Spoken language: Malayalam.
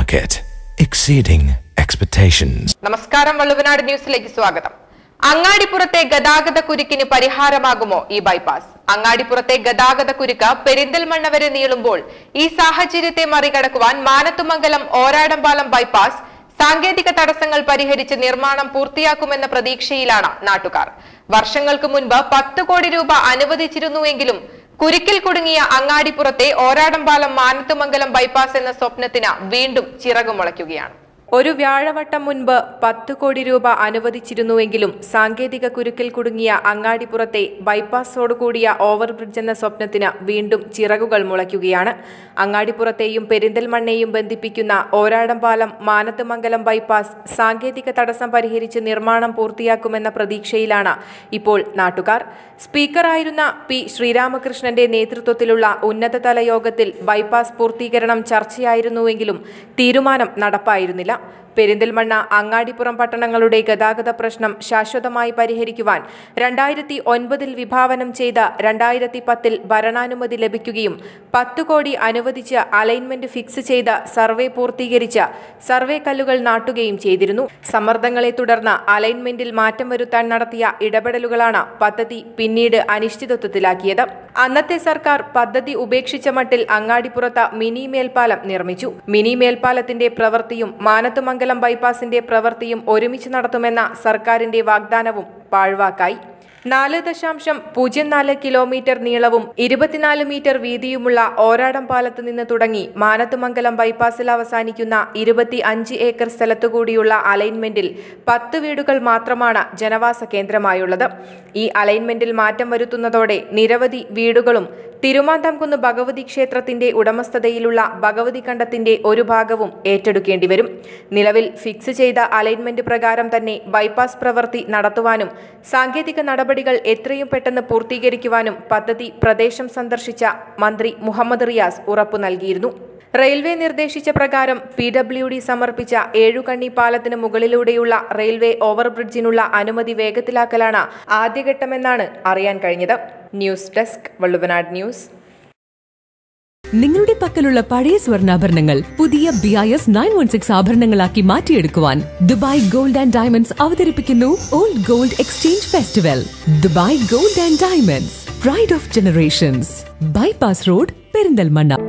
Market, exceeding expectations. നമസ്കാരം വള്ളുവനാട് ന്യൂസിലേക്ക് സ്വാഗതം അങ്ങാടിപ്പുറത്തെ ഗതാഗത കുരുക്കിന് പരിഹാരമാകുമോ ഈ ബൈപ്പാസ് അങ്ങാടിപ്പുറത്തെ ഗതാഗത കുരുക്ക് പെരിന്തൽമണ്ണ വരെ നീളുമ്പോൾ ഈ സാഹചര്യത്തെ മറികടക്കുവാൻ മാനത്തുമംഗലം ഓരാടംപാലം ബൈപ്പാസ് സാങ്കേതിക തടസ്സങ്ങൾ പരിഹരിച്ച് നിർമ്മാണം പൂർത്തിയാക്കുമെന്ന പ്രതീക്ഷയിലാണ് നാട്ടുകാർ വർഷങ്ങൾക്ക് മുൻപ് പത്ത് കോടി രൂപ അനുവദിച്ചിരുന്നുവെങ്കിലും കുരുക്കിൽ കുടുങ്ങിയ അങ്ങാടിപ്പുറത്തെ ഓരാടംപാലം മാനത്തുമംഗലം ബൈപ്പാസ് എന്ന സ്വപ്നത്തിന് വീണ്ടും ചിറകുമുളയ്ക്കുകയാണ് ഒരു വ്യാഴവട്ടം മുൻപ് പത്ത് കോടി രൂപ അനുവദിച്ചിരുന്നുവെങ്കിലും സാങ്കേതിക കുരുക്കിൽ കുടുങ്ങിയ അങ്ങാടിപ്പുറത്തെ ബൈപ്പാസോടുകൂടിയ ഓവർബ്രിഡ്ജ് എന്ന സ്വപ്നത്തിന് വീണ്ടും ചിറകുകൾ മുളയ്ക്കുകയാണ് അങ്ങാടിപ്പുറത്തെയും പെരിന്തൽമണ്ണയെയും ബന്ധിപ്പിക്കുന്ന ഓരാടംപാലം മാനത്തുമംഗലം ബൈപ്പാസ് സാങ്കേതിക തടസ്സം പരിഹരിച്ച് നിർമ്മാണം പൂർത്തിയാക്കുമെന്ന പ്രതീക്ഷയിലാണ് ഇപ്പോൾ നാട്ടുകാർ സ്പീക്കറായിരുന്ന പി ശ്രീരാമകൃഷ്ണന്റെ നേതൃത്വത്തിലുള്ള ഉന്നതതല യോഗത്തിൽ ബൈപ്പാസ് പൂർത്തീകരണം ചർച്ചയായിരുന്നുവെങ്കിലും തീരുമാനം നടപ്പായിരുന്നില്ല പെരിന്തൽമണ്ണ അങ്ങാടിപ്പുറം പട്ടണങ്ങളുടെ ഗതാഗത പ്രശ്നം ശാശ്വതമായി പരിഹരിക്കുവാൻ രണ്ടായിരത്തി ഒൻപതിൽ വിഭാവനം ചെയ്ത രണ്ടായിരത്തി പത്തിൽ ഭരണാനുമതി ലഭിക്കുകയും പത്ത് കോടി അനുവദിച്ച് അലൈൻമെന്റ് ഫിക്സ് ചെയ്ത സർവേ പൂർത്തീകരിച്ച് സർവേ കല്ലുകൾ നാട്ടുകയും ചെയ്തിരുന്നു സമ്മർദ്ദങ്ങളെ തുടർന്ന് അലൈൻമെന്റിൽ മാറ്റം വരുത്താൻ നടത്തിയ ഇടപെടലുകളാണ് പദ്ധതി പിന്നീട് അനിശ്ചിതത്വത്തിലാക്കിയത് അന്നത്തെ സർക്കാർ പദ്ധതി ഉപേക്ഷിച്ച മട്ടിൽ അങ്ങാടിപ്പുറത്ത് മിനി മേൽപ്പാലം നിർമ്മിച്ചു മിനി മേൽപ്പാലത്തിന്റെ പ്രവൃത്തിയും മാനത്തുമംഗലം ബൈപ്പാസിന്റെ പ്രവൃത്തിയും ഒരുമിച്ച് നടത്തുമെന്ന സർക്കാരിന്റെ വാഗ്ദാനവും പാഴ്വാക്കായി നാല് ദശാംശം പൂജ്യം നാല് കിലോമീറ്റർ നീളവും ഇരുപത്തിനാല് മീറ്റർ വീതിയുമുള്ള ഓരാടം പാലത്ത് നിന്ന് തുടങ്ങി മാനത്തുമംഗലം ബൈപ്പാസിൽ അവസാനിക്കുന്ന ഇരുപത്തി അഞ്ച് ഏക്കർ സ്ഥലത്തുകൂടിയുള്ള അലൈൻമെന്റിൽ പത്ത് വീടുകൾ മാത്രമാണ് ജനവാസ കേന്ദ്രമായുള്ളത് ഈ അലൈൻമെന്റിൽ മാറ്റം വരുത്തുന്നതോടെ നിരവധി വീടുകളും തിരുമാന്താംകുന്ന് ഭഗവതി ക്ഷേത്രത്തിന്റെ ഉടമസ്ഥതയിലുള്ള ഭഗവതി കണ്ടത്തിന്റെ ഒരു ഭാഗവും ഏറ്റെടുക്കേണ്ടി വരും നിലവിൽ ഫിക്സ് ചെയ്ത അലൈൻമെന്റ് പ്രകാരം തന്നെ ബൈപ്പാസ് പ്രവൃത്തി നടത്തുവാനും സാങ്കേതിക നടപടികൾ എത്രയും പെട്ടെന്ന് പൂർത്തീകരിക്കുവാനും പദ്ധതി പ്രദേശം സന്ദർശിച്ച മന്ത്രി മുഹമ്മദ് റിയാസ് ഉറപ്പു നൽകിയിരുന്നു റെയിൽവേ നിർദ്ദേശിച്ച പ്രകാരം പി ഡബ്ല്യു ഡി സമർപ്പിച്ച ഏഴുകണ്ണി പാലത്തിന് മുകളിലൂടെയുള്ള റെയിൽവേ ഓവർബ്രിഡ്ജിനുള്ള അനുമതി വേഗത്തിലാക്കലാണ് ആദ്യഘട്ടമെന്നാണ് അറിയാൻ കഴിഞ്ഞത് ന്യൂസ് ഡെസ്ക് വള്ളുവനാട് ന്യൂസ് നിങ്ങളുടെ പക്കലുള്ള പഴയ സ്വർണ്ണാഭരണങ്ങൾ പുതിയ B I S nine one six ആഭരണങ്ങളാക്കി മാറ്റിയെടുക്കുവാൻ ദുബായ് ഗോൾഡ് ആൻഡ് ഡയമണ്ട്സ് അവതരിപ്പിക്കുന്നു old gold exchange festival Dubai gold and diamonds pride of generations bypass road Perinthalmanna